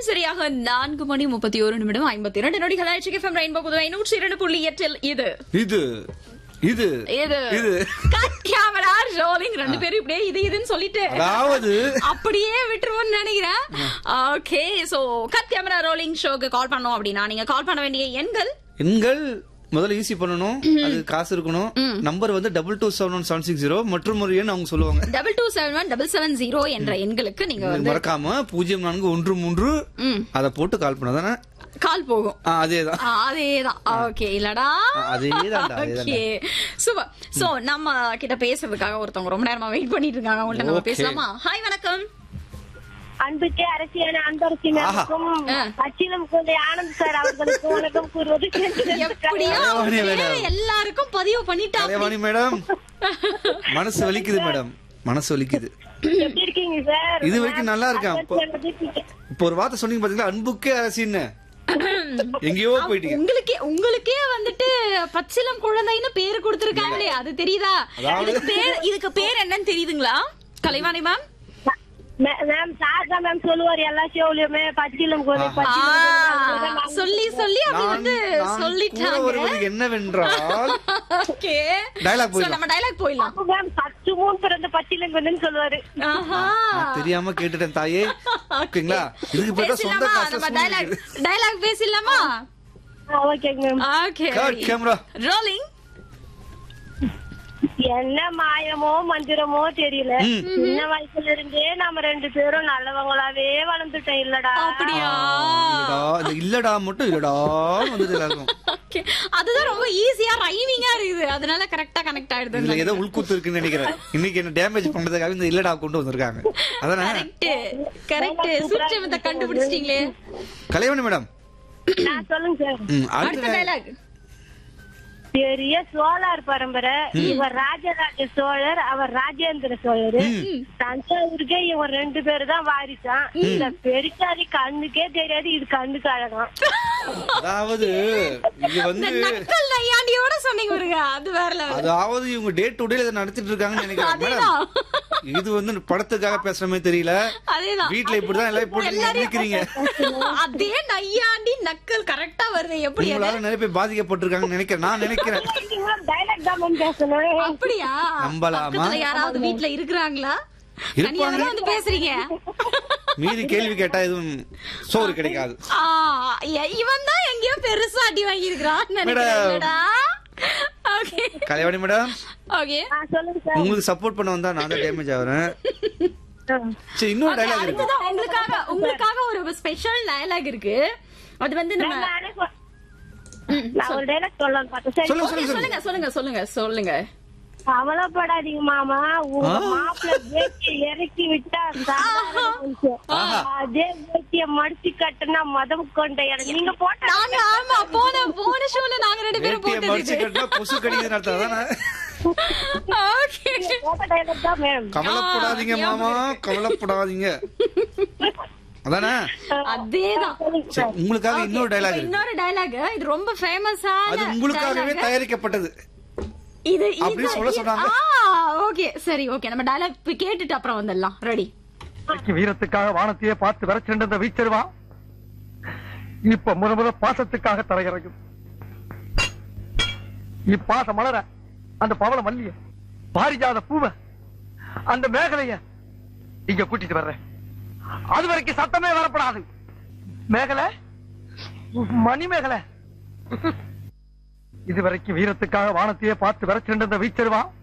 நேரம் சரியாக நான்கு மணி முப்பத்தி ஒரு நிமிடம் ஐம்பத்தி இரண்டு நொடிகள் ஆயிடுச்சு எஃப்எம் ரெயின்போ புதுவை நூற்றி இரண்டு புள்ளி எட்டில் இது இது இது இது இது கட் கேமரா ரோலிங் ரெண்டு பேரும் இப்படியே இது இதுன்னு சொல்லிட்டு அதாவது அப்படியே விட்டுருவோம்னு நினைக்கிறேன் okay so cut camera rolling ஷோக்கு கால் பண்ணோம் அப்படின்னா நீங்க கால் பண்ண வேண்டிய எண்கள் எண்கள் முதல்ல ஈஸி பண்ணணும் அது காசு இருக்கணும் நம்பர் வந்து double two seven one seven six zero மற்றும் ஒரு எண் அவங்க சொல்லுவாங்க double two seven one double seven zero என்ற எண்களுக்கு நீங்க வந்து மறக்காம பூஜ்ஜியம் நான்கு ஒன்று மூன்று ம். அதை போட்டு கால் பண்ணதானே கால் போகும் அதேதான் ஆ, அதேதான் ஓகே இல்லடா ஆ, அதேதான்டா, ஓகே சூப்பர் சோ நம்ம கிட்ட பேசுறதுக்காக ஒருத்தவங்க ரொம்ப நேரமா வெயிட் பண்ணிட்டு இருக்காங்க அவங்கள்ட்ட நம்ம Okay. பேசலாமா ஹாய் வணக்கம் அன்புக்கு அரசியான அன்பரசி மேலுக்கும் ஆ. அச்சிலம் குழந்தை ஆனந்த் சார் அவர்களுக்கு வணக்கம் கூறுவது எப்படியோ கலைவாணி அவங்க மேடம். பேரை எல்லாருக்கும் பதிவு பண்ணிட்டாங்க கலைவாணி மேடம் மனசு வலிக்குது மேடம் மனசு வலிக்குது எப்படி இருக்கீங்க சார் இது வரைக்கும் நல்லா இருக்கேன். அப்போ- இருக்கேன் இப்போ ஒரு வார்த்தை சொன்னீங்க பாத்தீங்களா அன்புக்கே அரசின்னு எங்கேயோ போயிட்டீங்க உங்களுக்கே உங்களுக்கே வந்துட்டு பச்சிலம் குழந்தைன்னு பேரு கொடுத்திருக்காங்களே அது தெரியுதா அதாவது- இதுக்கு பேர் இதுக்கு பேர் என்னன்னு தெரியுதுங்களா கலைவாணி மேம் மேம் சார் தான் மேம் சொல்லுவார் எல்லா ஷோலயுமே பச்சிலம் குழந்தை ஆ, பச்சிலம் குழந்தை நான் சொல்லி சொல்லி அப்படி நான் வந்து நான் கூற சொல்லிட்டாங்க வருவது என்னவென்றால் ஓகே Dialogue So, போயிடலாம். நம்ம டயலாக் போயிடலாம் அப்ப மேம் சற்று மூணு பிறந்த பச்சிலம் குழந்தைன்னு சொல்லுவாரு ஆஹா நான் தெரியாம கேட்டுட்டேன் தாயே ஓகேங்களா இதுக்கு பேர் தான் சொந்த பேசலாமா காசுல நம்ம சூழ்நிலை டயலாக் இருக்குது. டயலாக் பேசலாமா ஓகேங்க ma'am okay Cut camera. Rolling என்ன மாயமோ மந்திரமோ தெரியல சின்ன வயசுல இருந்தே நாம ரெண்டு பேரும் நல்லவங்களாவே வளர்ந்துட்டோம் இல்லடா அப்படியா இல்லடா இந்த இல்லடா மட்டும் இல்லடா வந்தது எல்லாருக்கும் ஓகே அதுதான் ரொம்ப ஈஸியா ரைமிங்கா இருக்குது அதனால கரெக்டா கனெக்ட் ஆயிடுது இதுல ஏதோ உள்கூத்து இருக்குன்னு நினைக்கிறேன் இன்னைக்கு என்ன டேமேஜ் பண்றதுக்காக இந்த இல்லடா கொண்டு வந்திருக்காங்க அதானே கரெக்ட் கரெக்ட் சூட்சமத்தை கண்டுபிடிச்சிட்டீங்களே கலைவாணி மேடம் நான் சொல்லுங்க சார் ம், அடுத்த அடுத்த டயலாக் பெரிய சோழர் பரம்பரை இவர் ராஜராஜ சோழர் அவர் ராஜேந்திர சோழர் தஞ்சாவூருக்கே இவன் ரெண்டு பேரு தான் வாரிசான் இந்த பெருசாரி கண்ணுக்கே தெரியாது இது கண்ணுக்கு அழகாம் அதாவது இது இந்த வந்து நக்கல் நையாண்டியோட சொன்னீங்க பாருங்க அது வேற level. அதாவது இவங்க டே டு டே இதை நடத்திட்டு இருக்காங்கன்னு நினைக்கிறேன் அதேதான். மேடம் இது வந்து படத்துக்காக பேசுற மாதிரி தெரியல அதேதான் வீட்ல இப்படிதான் எல்லாம் போட்டு எல்லாரையும் நிக்கிறீங்க அதே நையாண்டி நக்கல் கரெக்டா வருது எப்படி அது? உங்களால நிறைய பேர் பாதிக்கப்பட்டிருக்காங்கன்னு நினைக்கிறேன் நான் நினைக்கிறேன் டைலாக் தான் மேம் பேசணும் அப்படியா நம்பலாமா? பக்கத்துல யாராவது வீட்ல இருக்கிறாங்களா இருப்பாங்க. தனியாவே வந்து பேசுறீங்க மீறி கேள்வி கேட்டா எதுவும் சோறு கிடைக்காது ஆ, எ- இவன் தான் எங்கேயோ பெருசா அடி வாங்கி இருக்கிறான் madam. Okay Kalaivani madam okay ஆ, சொல்லுங்க சார் உங்களுக்கு சப்போர்ட் பண்ண வந்தா நான் தான் டேமேஜ் ஆகுறேன் சரி இன்னொரு டைலாக் இருக்கு அடுத்ததான் உங்களுக்காக உங்களுக்காக ஒரு ஸ்பெஷல் டயலாக் இருக்கு அது வந்து நம்ம நானே சொ- நான் ஒரு டைலாக் சொல்லலாம்னு பார்த்தேன் சரி சொல்லுங்க Okay, சொல்லுங்க சொல்லுங்க சொல்லுங்க சொல்லுங்க சொல்லுங்க கவலைப்படாதீங்க மாமா உங்க மாப்பிள்ள வேட்டியை இறக்கி விட்டா சாதாரண மனுஷன். அதே வேட்டிய மடிச்சு கட்டுனா மதம் கொண்ட இடம் நீங்க போட்ட நாங்க ஆமா போன போன ஷோல நாங்க ரெண்டு பேரும் வேட்டியை மடிச்சு போட்டது கட்டினா கொசு கடிக்குதுன்னு அர்த்தம் அதானே ஓகே போட்ட டைலாக் தான் மேம் கவலைப்படாதீங்க மாமா கவலைப்படாதீங்க அதானே அதேதான் சரி உங்களுக்காக இன்னொரு டைலாக் இருக்கு இன்னொரு டயலாக் இது ரொம்ப ஃபேமஸான அது உங்களுக்காகவே தயாரிக்கப்பட்டது இது அப்படி சொல்ல சொன்னாங்க. ஓகே சரி ஓகே நம்ம டயலாக் கேட்டுட்டு அப்புறம் வந்துடலாம் ரெடி இன்னைக்கு வீரத்துக்காக வானத்தையே பார்த்து விரைச்சிருந்த வீச்சருவா இப்ப முத முத பாசத்துக்காக தரையிறங்கும் இப்பாச மலர அந்த பவள மல்லிய பாரிஜாத பூவ அந்த மேகலைய இங்க கூட்டிட்டு வர்றேன் அது வரைக்கும் சத்தமே வரப்படாது மேகலை மணி மேகலை இதுவரைக்கும் வீரத்துக்காக வானத்தையே பார்த்து விரைச்சிருந்த வீச்சருவா